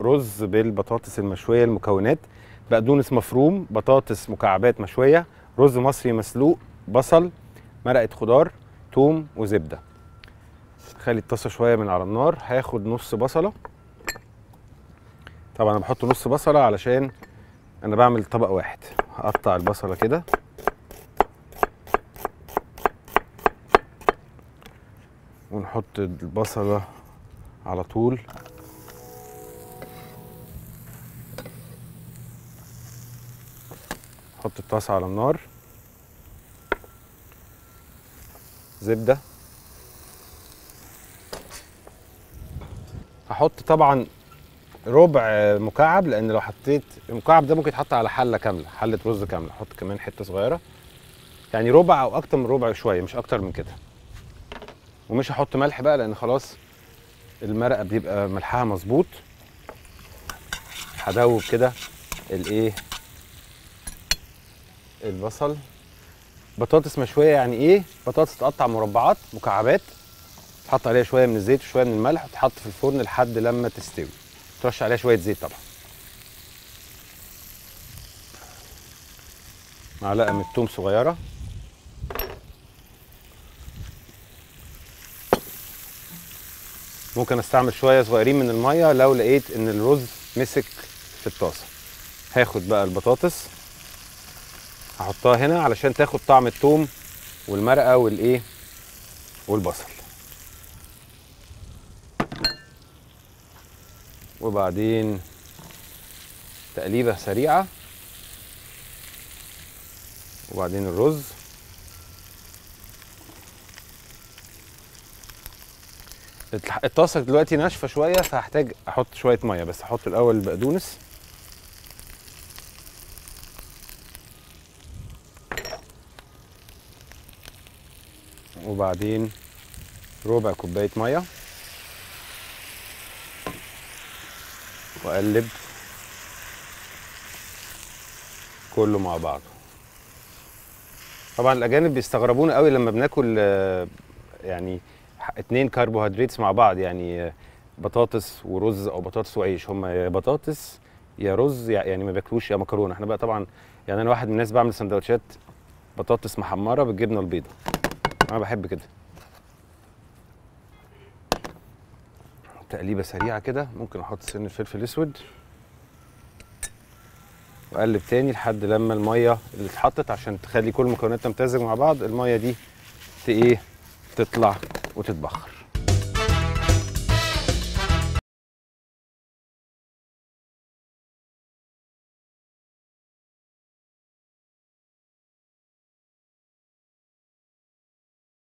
رز بالبطاطس المشويه المكونات بقدونس مفروم بطاطس مكعبات مشويه رز مصري مسلوق بصل مرقه خضار توم وزبده خلي الطاسه شويه من على النار هاخد نص بصله طبعا انا بحط نص بصله علشان انا بعمل طبق واحد هقطع البصله كده ونحط البصله على طول نحط الطاسه على النار زبده هحط طبعا ربع مكعب لان لو حطيت المكعب ده ممكن يتحط على حله كامله حله رز كامله احط كمان حته صغيره يعني ربع او اكتر من ربع شويه مش اكتر من كده ومش هحط ملح بقى لان خلاص المرقه بيبقى ملحها مظبوط هدوب كده الايه البصل بطاطس مشويه يعني ايه بطاطس تقطع مربعات مكعبات تحط عليها شويه من الزيت وشويه من الملح وتحط في الفرن لحد لما تستوي ترش عليها شويه زيت طبعا معلقه من الثوم صغيره ممكن استعمل شويه صغيرين من الميه لو لقيت ان الرز مسك في الطاسه هاخد بقى البطاطس هحطها هنا علشان تاخد طعم الثوم والمرقه والايه والبصل وبعدين تقليبه سريعه وبعدين الرز الح- الطاسه دلوقتي ناشفه شويه فهحتاج احط شويه ميه بس احط الاول البقدونس وبعدين ربع كوبايه ميه واقلب كله مع بعضه طبعا الاجانب بيستغربونا قوي لما بناكل آه، يعني ح- اتنين كربوهيدرات مع بعض يعني آه، بطاطس ورز او بطاطس وعيش هم يا بطاطس يا رز يع- يعني ما بياكلوش يا مكرونه احنا بقى طبعا يعني انا واحد من الناس بعمل سندوتشات بطاطس محمره بالجبنه البيضاء انا بحب كده تقليبه سريعه كده ممكن احط سن الفلفل الاسود واقلب تاني لحد لما الميه اللي اتحطت عشان تخلي كل المكونات تمتزج مع بعض الميه دي ت- ايه تطلع وتتبخر